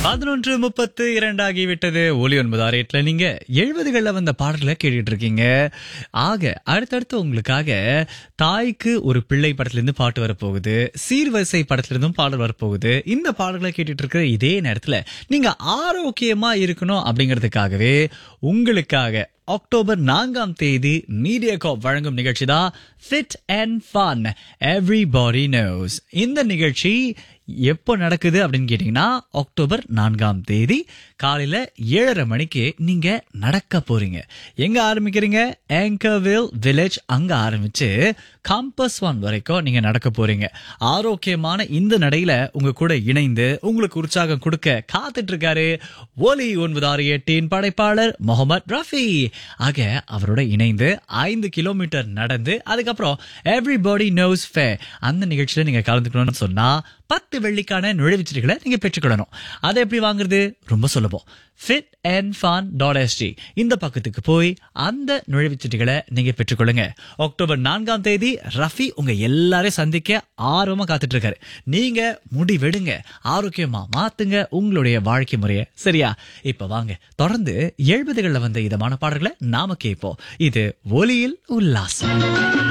பதினொன்று முப்பத்து இரண்டு ஆகிவிட்டது ஒலி ஒன்பது ஆறு எட்டுல நீங்க எழுபதுகள்ல வந்த பாடல்களை கேட்டுட்டு இருக்கீங்க ஆக அடுத்தடுத்து உங்களுக்காக தாய்க்கு ஒரு பிள்ளை படத்துல இருந்து பாட்டு வரப்போகுது சீர்வரிசை படத்துல இருந்தும் பாடல் வரப்போகுது இந்த பாடல்களை கேட்டுட்டு இருக்கிற இதே நேரத்துல நீங்க ஆரோக்கியமா இருக்கணும் அப்படிங்கிறதுக்காகவே உங்களுக்காக அக்டோபர் நான்காம் தேதி மீடியா காப் வழங்கும் நிகழ்ச்சி தான் fit and fun everybody knows இந்த நிகழ்ச்சி எப்போ நடக்குது அப்படின்னு கேட்டீங்கன்னா அக்டோபர் நான்காம் தேதி காலையில ஏழரை மணிக்கு நீங்க நடக்க போறீங்க எங்க ஆரம்பிக்கிறீங்க ஏங்கர்வில் வில்லேஜ் அங்க ஆரம்பிச்சு காம்பஸ் ஒன் வரைக்கும் நீங்க நடக்க போறீங்க ஆரோக்கியமான இந்த நடையில உங்க கூட இணைந்து உங்களுக்கு உற்சாகம் கொடுக்க காத்துட்டு இருக்காரு ஒலி ஒன்பது ஆறு எட்டின் படைப்பாளர் முகமது ரஃபி ஆக அவரோட இணைந்து ஐந்து கிலோமீட்டர் நடந்து அதுக்கப்புறம் எவ்ரிபடி நோஸ் ஃபே அந்த நிகழ்ச்சியில நீங்க கலந்துக்கணும்னு சொன்னா பத்து வெள்ளிக்கான நுழைவுச்சீட்டுகளை நீங்க பெற்றுக்கொள்ளணும் அதை எப்படி வாங்குறது ரொம்ப சுலபம் fit and fun dot S T இந்த பக்கத்துக்கு போய் அந்த நுழைவுச்சீட்டுகளை நீங்க பெற்றுக்கொள்ளுங்க அக்டோபர் நான்காம் தேதி ரஃபி உங்க எல்லாரையும் சந்திக்க ஆர்வமா காத்துட்டு இருக்காரு நீங்க முடிவெடுங்க ஆரோக்கியமா மாத்துங்க உங்களுடைய வாழ்க்கை முறையை சரியா இப்ப வாங்க தொடர்ந்து எழுபதுகள்ல வந்த இதமான பாடல்களை நாம கேட்போம் இது ஒலியில் உல்லாசம்